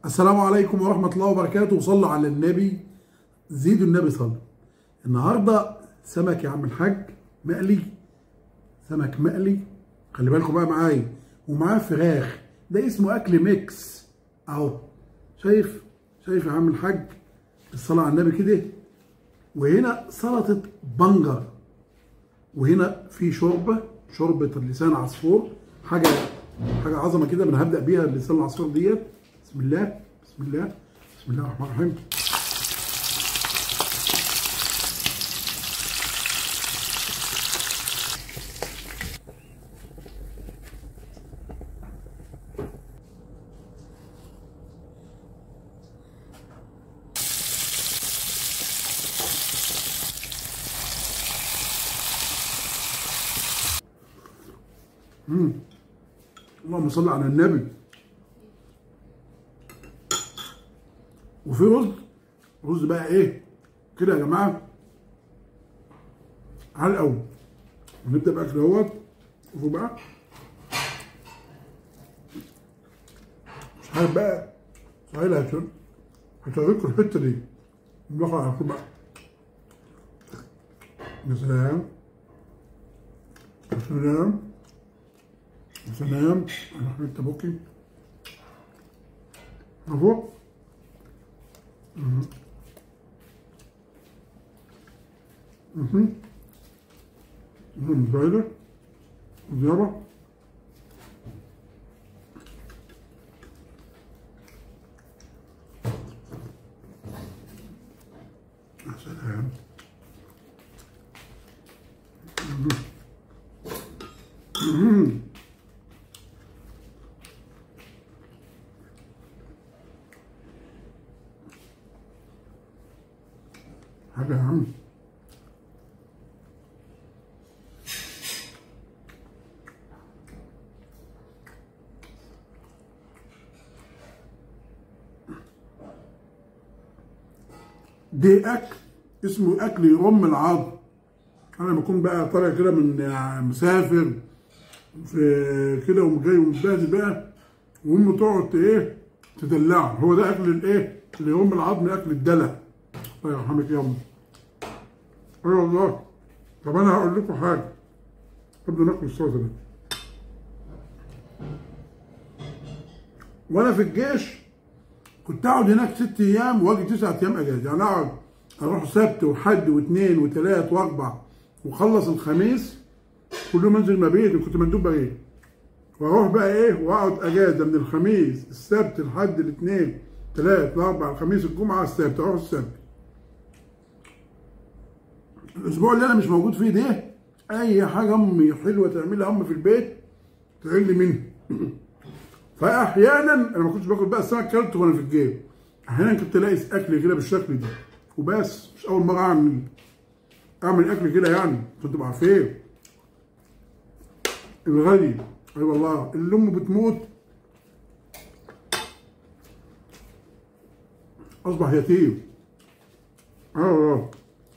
السلام عليكم ورحمة الله وبركاته وصلوا على النبي زيدوا النبي صلى النهاردة سمك يا عم الحاج مقلي سمك مقلي خلي بالكم بقى معايا ومعاه فراخ ده اسمه أكل ميكس أهو شايف شايف يا عم الحاج الصلاة على النبي كده وهنا سلطة بنجر وهنا في شوربة شوربة لسان عصفور حاجة حاجة عظمة كده انا هبدأ بيها لسان العصفور ديت بسم الله بسم الله بسم الله الرحمن الرحيم مم. اللهم صل على النبي وفي رز رز بقى ايه كده يا جماعه على الاول ونبدا باكل اهوت شوفوا بقى مش عارف بقى سهيل هتقول هتوريكم الحته دي ناخد على طول بقى يا سلام يا سلام يا سلام انا حبيت تبوكي اهو اها زايدة زيارة يا سلام حاجة يا عم دي اكل اسمه اكل يرم العظم انا بكون بقى طالع كده من مسافر في كده وجاي ومتبهدل بقى وامي تقعد ايه تدلعه هو ده اكل الايه اللي يرم العظم اكل الدلع الله يرحمك يا امي اي والله طب انا هقول لكم حاجه قبل ناكل السلطه دي وانا في الجيش كنت اقعد هناك ست ايام واجي تسعة ايام اجازه يعني اقعد اروح سبت وحد واثنين وثلاث واربع وخلص الخميس كل يوم انزل مبيت وكنت مندوب بغيت واروح بقى ايه واقعد اجازه من الخميس السبت لحد الاثنين ثلاث الاربع الخميس الجمعه السبت اروح السبت الاسبوع اللي انا مش موجود فيه ده اي حاجه امي حلوه تعملها امي في البيت تعمل لي منها فاحيانا انا ما كنتش باكل بقى السمك كلته وانا في الجيب احيانا كنت الاقي اكل كده بالشكل ده وبس مش اول مره اعمل اعمل اكل كده يعني عشان تبقى عارفين الغالي اي والله اللي امه بتموت اصبح يتيم اه والله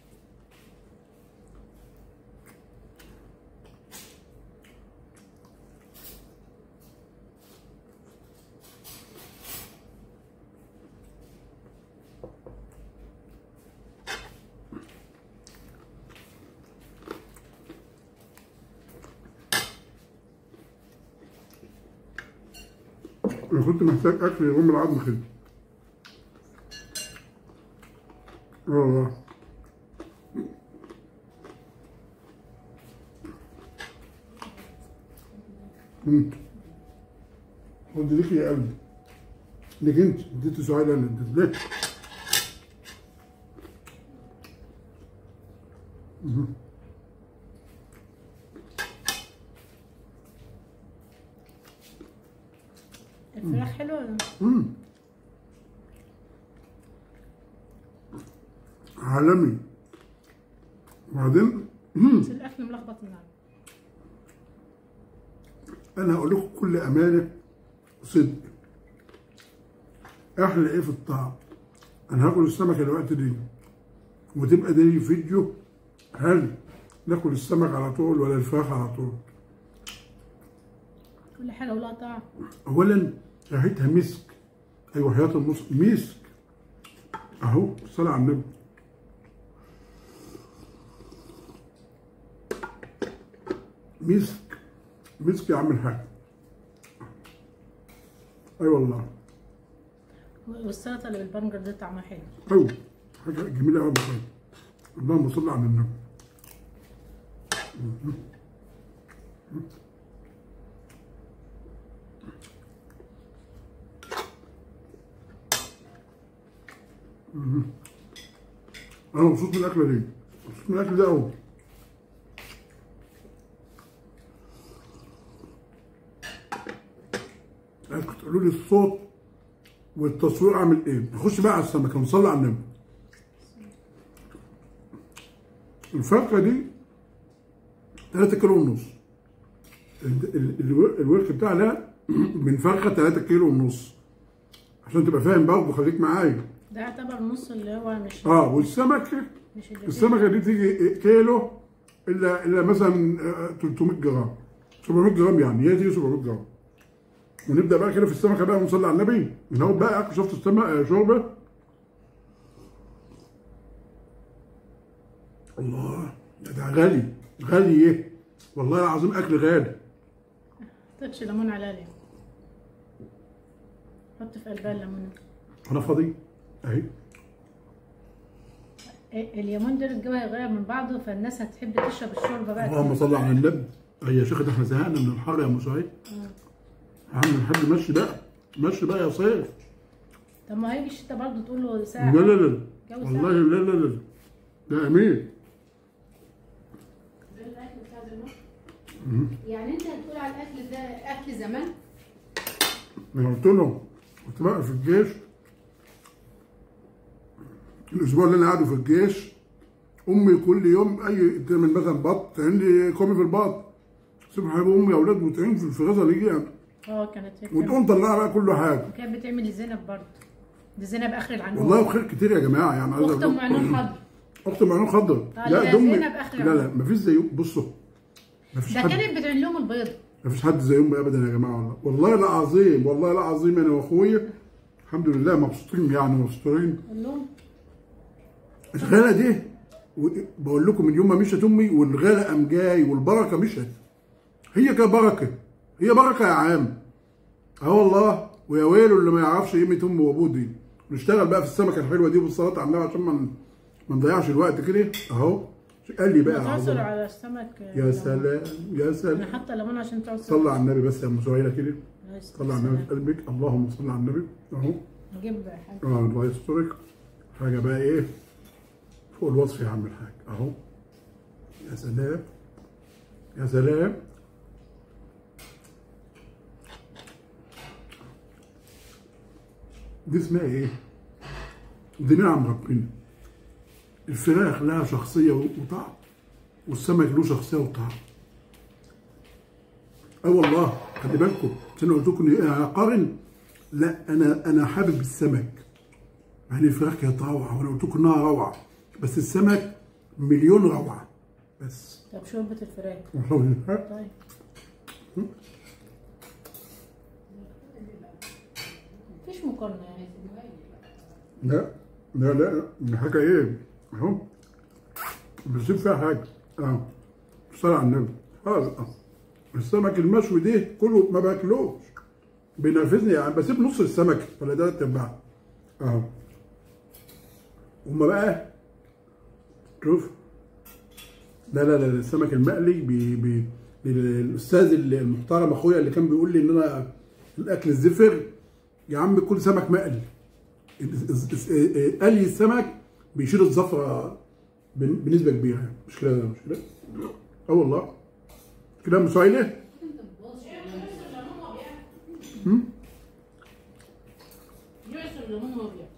انا كنت محتاج اكل يقوم العظم كده اه والله امم خد ليك يا قلبي ليك انت اديت سؤال انا اديت ليه الفراخ حلوة ولا؟ امم عالمي وبعدين مم. بس الأكل ملخبط يعني انا هقول لكم بكل امانه وصدق احلى ايه في الطعم انا هاكل السمك الوقت دي وتبقى دي فيديو هل ناكل السمك على طول ولا الفراخ على طول كل حاجة ولها طعم اولا ريحتها مسك ايوه حياه النص مسك اهو الصلاه على النبي مسك مسك يا عم الحاج اي والله والسلطه اللي بالبنجر دي طعمها حلو ايوه حاجه جميله قوي بصراحه اللهم صل على النبي انا مبسوط من الاكله دي مبسوط من الاكل ده قوي عايزكم تقولوا لي الصوت والتصوير عامل ايه نخش بقى على السمكه ونصلي على النبي الفرخه دي 3 كيلو ونص ال- ال- الور- الورك بتاعها ده من فرخه 3 كيلو ونص عشان تبقى فاهم برضه خليك معايا ده يعتبر نص اللي هو مش اه والسمكه مش اللي السمكه دي تيجي كيلو الا الا مثلا آه، 300 جرام 700 جرام يعني هي تيجي 700 جرام ونبدا بقى كده في السمكه بقى ونصلي على النبي ناخد بقى اكل شفت السمك آه، شوربه الله ده, ده غالي غالي ايه والله العظيم اكل غالي تاتش ليمون على لي حط في قلبها الليمون انا فاضي اهي إيه، اليومين دول الجو هيغير من بعضه فالناس هتحب تشرب الشوربه بقى اللهم صل على النبي يا شيخ ده احنا زهقنا من الحر يا ام سعيد يا عم الحاج مشي بقى مشي بقى يا صيف طب ما هيجي الشتا برضه تقول له ساعه لا لا لا جو والله ساعة. لا لا لا ده امين يعني انت هتقول على الاكل ده اكل زمان انا قلت له كنت بقى في الجيش الاسبوع اللي انا قاعده في الجيش امي كل يوم اي تعمل مثلا بط عندي كومي في البط سبحان الله امي يا اولاد وتعين في الفرازه اللي يجي اه كانت هيك وتقوم طلعها بقى كل حاجه وكانت بتعمل لزينب برضه دي زينب اخر العنقود والله بخير كتير يا جماعه يعني عايز اخت أقول- ام عينون خضر اخت معلوم خضر آه، لا لا، ده امي زينب آخر لا لا مفيش زي بصوا مفيش ده حد كانت بتعمل لهم البيض مفيش حد زي امي ابدا يا جماعه والله والله العظيم والله العظيم انا واخويا الحمد لله مبسوطين يعني مبسوطين قول لهم الغلا دي و- بقول لكم من يوم ما مشت امي والغلا قام جاي والبركه مشت هي كانت بركه هي بركه يا عام اه والله ويا ويله اللي ما يعرفش قيمه امه وابوه دي نشتغل بقى في السمكه الحلوه دي والصلاه على النبي عشان ما ن- ما نضيعش الوقت كده اهو قال لي بقى يا تعصر عظمة. على السمك يا سلام يا سلام انا حاطه ليمون عشان تعصر صلى على النبي بس يا ام سهيله كده عليه صلى على النبي في قلبك اللهم صل على النبي اهو نجيب حاجه اه الله يسترك حاجه بقى ايه فوق الوصف يا عم الحاج اهو يا سلام يا سلام دي اسمها ايه؟ دي نعم ربنا الفراخ لها شخصيه وطعم والسمك له شخصيه وطعم اه والله خلي بالكم عشان قلت لكم إني انا قارن لا انا انا حابب السمك مع ان الفراخ كانت روعه وانا قلت لكم انها روعه بس السمك مليون روعه بس طب شوربه الفراخ والله طيب مفيش مقارنه يعني لا لا لا دي حاجه ايه اهو بسيب فيها حاجه اه صلى على النبي خالص اه السمك المشوي ده كله ما باكلوش بينرفزني يعني بسيب نص السمك ولا ده تبع اه هما بقى شوف لا لا لا السمك المقلي بي بي الاستاذ المحترم اخويا اللي كان بيقول لي ان انا الاكل الزفر يا عم كل سمك مقلي قلي السمك بيشيل الزفره بن- بنسبه كبيره يعني مش كده مش كده اه والله كده مش عيله يعصر ليمون ابيض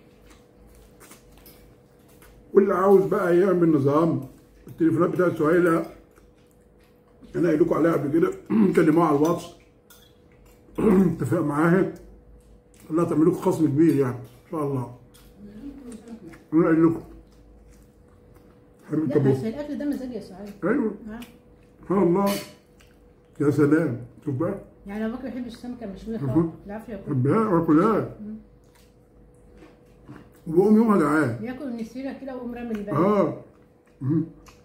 واللي عاوز بقى يعمل نظام التليفونات بتاعت سهيلة انا قايل لكم عليها قبل كده كلموها على الواتس اتفق معاها قال لها تعمل لكم خصم كبير يعني ان شاء الله انا قايل لكم حبيبي لا طب بس الاكل ده مزاج يا سعاد ايوه ها سبحان الله يا سلام شوف بقى يعني لو بكره ما بيحبش السمكه المشويه أها. خالص بالعافيه ياكل بحبها واكلها وبقوم يومها جعان بياكل النسيره كده ويقوم رامي الباقي اه مم.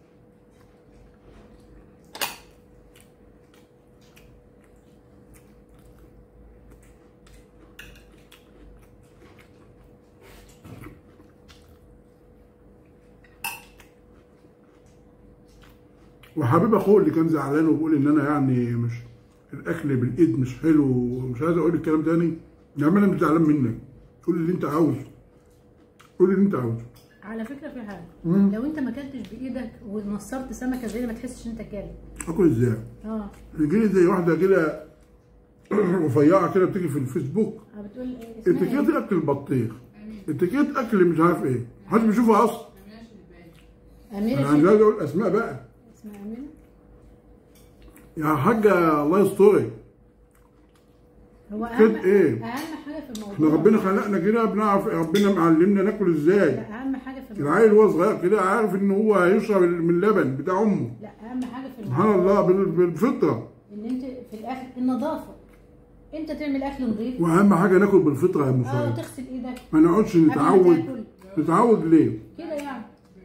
وحبيب اخوه اللي كان زعلان وبيقول ان انا يعني مش الاكل بالايد مش حلو ومش عايز اقول الكلام تاني يا عم انا مش زعلان منك قول لي اللي انت عاوزه قول لي اللي انت عاوزه على فكره في حاجه مم. لو انت ما اكلتش بايدك ونصرت سمكه زي دي ما تحسش انت كالت اكل ازاي؟ اه يجي لي زي واحده كده رفيعه كده بتيجي في الفيسبوك آه، بتقول إيه؟ اسمها اتيكيت إيه؟ اكل البطيخ اتيكيت اكل مش عارف ايه محدش بيشوفها اصلا اميره انا مش عايز اقول اسماء بقى اسمها اميره يا حاجه الله يسترك هو كده اهم إيه؟ اهم حاجه في الموضوع احنا ربنا خلقنا كده بنعرف ربنا معلمنا ناكل ازاي لا اهم حاجه في الموضوع العيل وهو صغير كده عارف ان هو هيشرب من اللبن بتاع امه لا اهم حاجه في سبحان الموضوع الله بال- بالفطره ان انت في الاكل النظافه انت تعمل اكل نظيف واهم حاجه ناكل بالفطره يا ام اه خالد تغسل ايدك ما نقعدش قبل ما نتعود تاكل نتعود ليه؟ كده يعني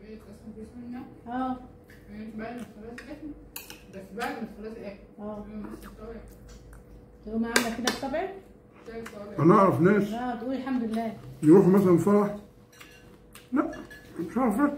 اه بعد ما تخلص اكل بس بعد ما تخلص اكل اه الصبح تقوم عامله كده الصبع تلاقي الصوابع انا اعرف ناس اه تقول الحمد لله يروحوا مثلا فرح لا مش عارفه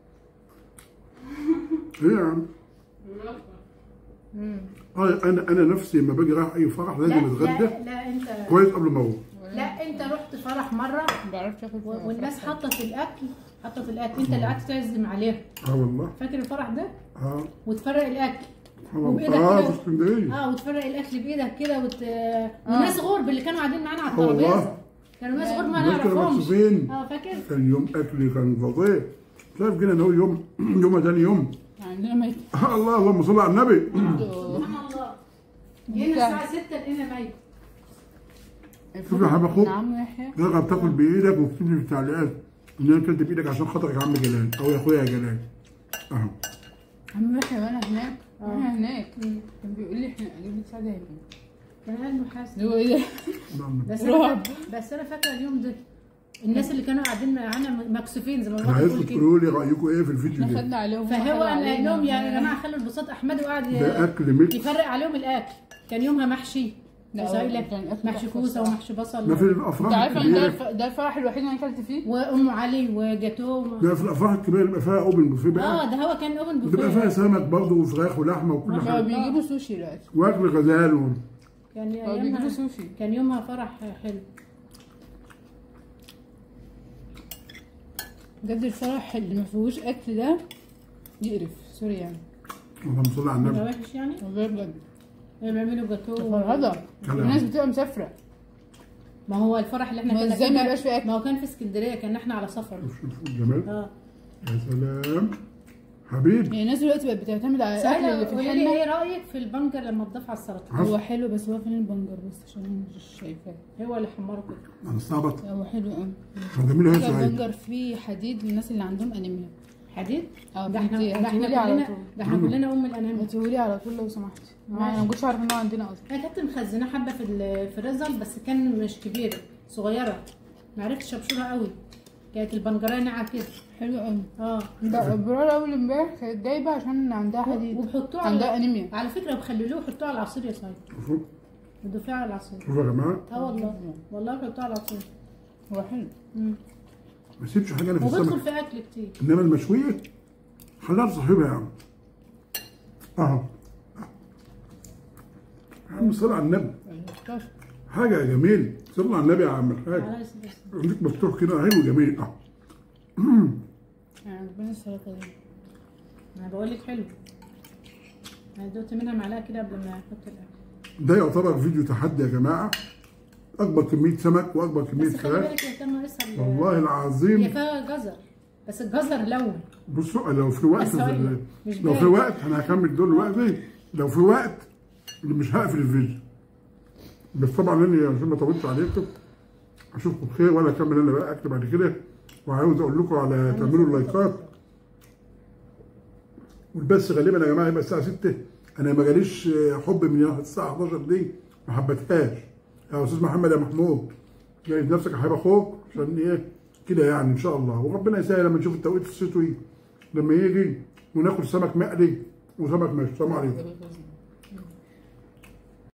ايه يا عم بيرفع. امم آه، انا انا نفسي لما باجي رايح اي فرح لا لازم اتغدى لا, لا انت كويس قبل ما اروح لا انت رحت فرح مره ما بعرفش اكل و- والناس حاطه في الاكل حاطه في الاكل انت اللي قعدت تعزم عليها اه والله فاكر الفرح ده اه وتفرق الاكل اه وبإيدك آه، كده. في اسكندريه اه وتفرق الاكل بايدك كده وت... وناس غرب اللي كانوا قاعدين معانا على آه والله. الترابيزه كانوا ناس غرب ما الناس كانوا نعرفهمش مكسوفين اه فاكر كان يوم اكلي كان فظيع شايف كده ان هو يوم يوم تاني يوم عندنا ميت آه الله اللهم صل على النبي سبحان الله جينا الساعه 6 لقينا ميت شوف يا حبيب اخوك نعم يحيى تقدر تاكل بايدك واكتب لي في التعليقات ان انا اكلت بايدك عشان خاطرك يا عم جلال او يا اخويا يا جلال اهو عم يحيى وانا هناك آه. وانا هناك كان بيقول لي احنا اجيب لك ساعه هيبقى كان قلبه حاسس هو ايه ده؟ بس رعب. انا فاكرة- بس انا فاكره اليوم ده الناس اللي كانوا قاعدين معانا مكسوفين زي ما انا بابا عايزكم بيقول كده تقولوا لي رايكم ايه في الفيديو احنا ده خدنا عليهم فهو وخدوا قال علينا. لهم يعني يا جماعه خلوا البساط احمد وقعد ده اكل ميكس يفرق عليهم الاكل كان يومها محشي لا، وزايلة كان أكل محشي تحفة كوسه الصراحة. ومحشي بصل ده في انت الافراح عارفه ان ده الكبيره الف- ده الفرح الوحيد اللي انا اكلت فيه وام علي وجاتوه ده في الافراح الكبيره بيبقى فيها اوبن بوفيه اه بقى ده هو كان اوبن بتبقى فيها بوفيه سمك برضه وفراخ ولحمه وكل بقى حاجه بيجيبوا سوشي دلوقتي واكل غزال و... كان بقى بيجيبوا يومها سوشي كان يومها فرح حلو بجد الفرح اللي ما فيهوش اكل ده يقرف سوري يعني اللهم صل على ده النبي وحش يعني والله بجد بيعملوا جاتوه فرهضه كلام. الناس بتبقى مسافره ما هو الفرح اللي احنا ما كنا ازاي فيه ما ده- يبقاش فيه أكل؟ ما هو كان في اسكندريه كان احنا على سفر شوف شوف الجمال اه يا سلام حبيب يعني الناس دلوقتي بقت بتعتمد على الاكل اللي سألة في قولي لي الحنه ايه رايك في البنجر لما تضاف على السلطه هو حلو بس هو فين البنجر بس عشان انا مش شايفاه هو اللي حمره كده انا استعبط هو حلو قوي طب جميل يا كده سعيد البنجر فيه حديد للناس اللي عندهم انيميا حديد اه ده احنا بيدي- ده احنا هاتيهولي على كلنا طول ده احنا كلنا ام الانام هاتيهولي على طول لو سمحتي ماشي. انا ما كنتش عارفه ان هو عندنا اصلا انا كنت مخزناه حبه في ال- في الرزل بس كان مش كبيره صغيره ما عرفتش ابشرها قوي كانت البنجريه ناعه كده حلو قوي اه ده برار اول امبارح كانت جايبه عشان عندها حديد وبحطوه عندها على انيميا على فكره بخللوه وحطوه على العصير يا سايد شوفوا بضيفيه على العصير شوفوا يا جماعه اه والله والله بحطوه على العصير هو حلو مم. ما سيبش حاجه انا في وبدخل السمك في اكل كتير انما المشويه خليها لصاحبها يا عم اهو يا عم صل على النبي حاجه جميل صل على النبي يا عم الحاج على العصير بس. عندك مفتوح كده حلو جميل اه يعني ربنا السلطه دي انا بقول لك حلو انا دوت منها معلقه كده قبل ما احط الاكل ده يعتبر فيديو تحدي يا جماعه اكبر كميه سمك واكبر كميه بس خلي فراخ بالك يا كان ناقصها ال- والله هي العظيم فيها جزر بس الجزر لون بصوا لو في وقت بس هقول مش لو في باين. وقت انا هكمل دول دلوقتي لو في وقت اللي مش هقفل الفيديو بس طبعا انا عشان ما اطولش عليكم اشوفكم بخير ولا اكمل انا بقى اكتب بعد كده وعاوز اقول لكم على تعملوا اللايكات والبث غالبا يا جماعه يبقى الساعه 6 انا ما جاليش حب من الساعه 11 دي ما حبتهاش يا استاذ محمد يا محمود جايب نفسك هيبقى اخوك عشان ايه كده يعني ان شاء الله وربنا يسهل لما نشوف التوقيت الشتوي لما يجي وناكل سمك مقلي وسمك مشوي السلام عليكم بإذن